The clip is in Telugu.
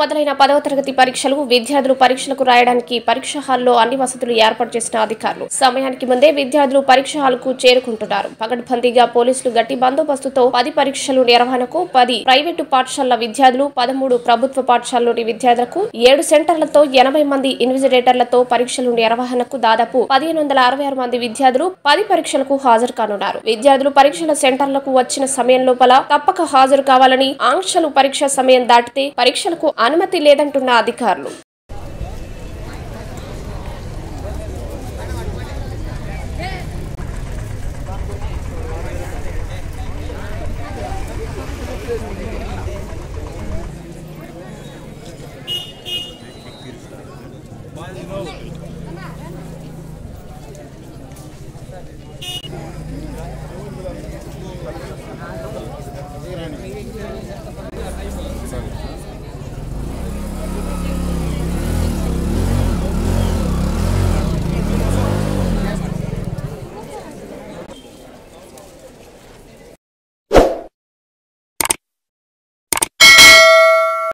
మొదలైన పదవ తరగతి పరీక్షలు విద్యార్థులు పరీక్షలకు రాయడానికి పరీక్ష హాల్లో అన్ని వసతులు ఏర్పాటు చేసిన అధికారులు సమయానికి ముందే విద్యార్థులు పరీక్ష హాల్కు చేరుకుంటున్నారు పగడ్బందీగా పోలీసులు గట్టి బందోబస్తుతో పది పరీక్షలు నిర్వహణకు పది ప్రైవేటు పాఠశాలల విద్యార్థులు పదమూడు ప్రభుత్వ పాఠశాలలోని విద్యార్థులకు ఏడు సెంటర్లతో ఎనభై మంది ఇన్విజిలేటర్లతో పరీక్షలు నిర్వహణకు దాదాపు పదిహేను వందల అరవై ఆరు మంది విద్యార్థులు పది పరీక్షలకు హాజరు కానున్నారు విద్యార్థులు పరీక్షల సెంటర్లకు వచ్చిన సమయం లోపల తప్పక హాజరు కావాలని ఆంక్షలు పరీక్ష సమయం దాటితే పరీక్షలకు అనుమతి లేదంటున్న అధికారులు